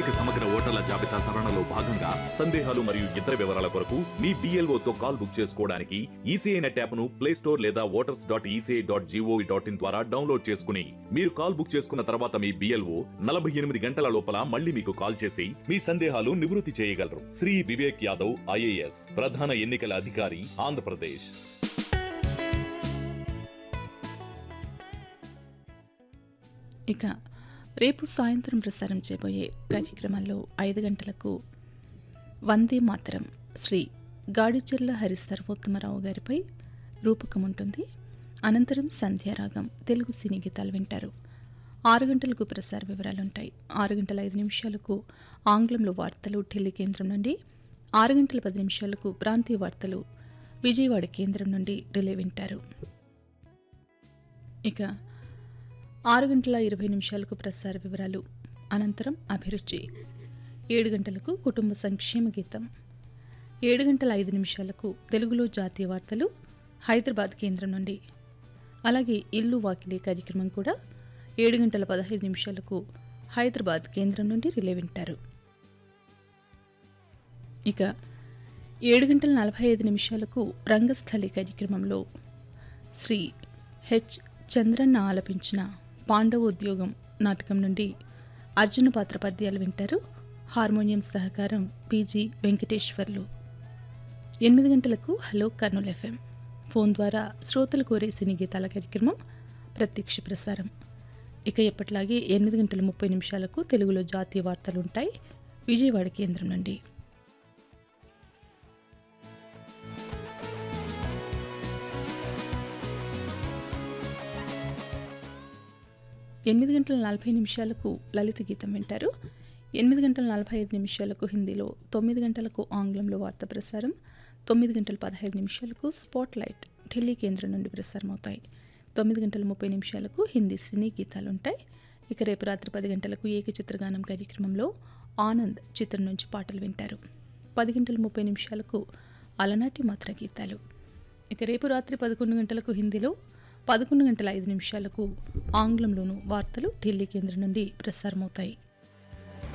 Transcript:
ప్రత్యేక సమగ్ర ఓటర్ల జాబితా సవరణలో భాగంగా సందేహాలు మరియు ఇతర వివరాల కొరకు మీ BLO తో కాల్ బుక్ చేసుకోవడానికి ఈసీఐ నెట్ యాప్ను ప్లే స్టోర్ లేదా voters dot ECI dot gov dot in ద్వారా డౌన్లోడ్ చేసుకుని మీరు కాల్ బుక్ చేసుకున్న తర్వాత మీ బిఎల్ఓ నలభై ఎనిమిది గంటల లోపల మళ్ళీ మీకు కాల్ చేసి మీ సందేహాలు నివృత్తి చేయగలరు శ్రీ వివేక్ యాదవ్ ఐఏఎస్ ప్రధాన ఎన్నికల అధికారి ఆంధ్రప్రదేశ్ ఇక రేపు సాయంత్రం ప్రసారం చేయబోయే కార్యక్రమాల్లో ఐదు గంటలకు వందే మాతరం శ్రీ గాడిచెర్ల హరి సర్వోత్తమరావు గారిపై రూపకం ఉంటుంది అనంతరం సంధ్యారాగం తెలుగు సినీ గీతాలు వింటారు ఆరు గంటలకు ప్రసార వివరాలు ఉంటాయి ఆరు గంటల ఐదు నిమిషాలకు ఆంగ్లంలో వార్తలు ఢిల్లీ కేంద్రం నుండి ఆరు గంటల పది నిమిషాలకు ప్రాంతీయ వార్తలు విజయవాడ కేంద్రం నుండి రిలే వింటారు ఇక ఆరు గంటల ఇరవై నిమిషాలకు ప్రసార వివరాలు అనంతరం అభిరుచి ఏడు గంటలకు కుటుంబ సంక్షేమ గీతం ఏడు గంటల ఐదు నిమిషాలకు తెలుగులో జాతీయ వార్తలు హైదరాబాద్ కేంద్రం నుండి అలాగే ఇల్లు వాకిలి కార్యక్రమం కూడా ఏడు గంటల పదహైదు నిమిషాలకు హైదరాబాద్ కేంద్రం నుండి రిలే వింటారు ఇక ఏడు గంటల నలభై ఐదు నిమిషాలకు రంగస్థలి కార్యక్రమంలో శ్రీ హెచ్ చంద్రన్న ఆలపించిన పాండవ ఉద్యోగం నాటకం నుండి అర్జున పాత్ర పద్యాలు వింటారు హార్మోనియం సహకారం పీజీ వెంకటేశ్వర్లు ఎనిమిది గంటలకు హలో కర్నూల్ ఎఫ్ఎం ఫోన్ ద్వారా శ్రోతలు కోరే సినీ గీతాల కార్యక్రమం ప్రత్యక్ష ప్రసారం ఇక ఎప్పటిలాగే ఎనిమిది గంటల ముప్పై నిమిషాలకు తెలుగులో జాతీయ వార్తలు ఉంటాయి విజయవాడ కేంద్రం నుండి ఎనిమిది గంటల నలభై నిమిషాలకు లలిత గీతం వింటారు ఎనిమిది గంటల నలభై ఐదు నిమిషాలకు హిందీలో తొమ్మిది గంటలకు ఆంగ్లంలో వార్త ప్రసారం తొమ్మిది గంటల పదహైదు నిమిషాలకు స్పాట్ లైట్ ఢిల్లీ కేంద్రం నుండి ప్రసారం అవుతాయి తొమ్మిది గంటల ముప్పై నిమిషాలకు హిందీ సినీ గీతాలు ఉంటాయి ఇక రేపు రాత్రి పది గంటలకు ఏకచిత్రగానం కార్యక్రమంలో ఆనంద్ చిత్రం నుంచి పాటలు వింటారు పది గంటల ముప్పై నిమిషాలకు అలనాటి మాత్ర గీతాలు ఇక రేపు రాత్రి పదకొండు గంటలకు హిందీలో పదకొండు గంటల ఐదు నిమిషాలకు ఆంగ్లంలోనూ వార్తలు ఢిల్లీ కేంద్రం నుండి ప్రసారమవుతాయి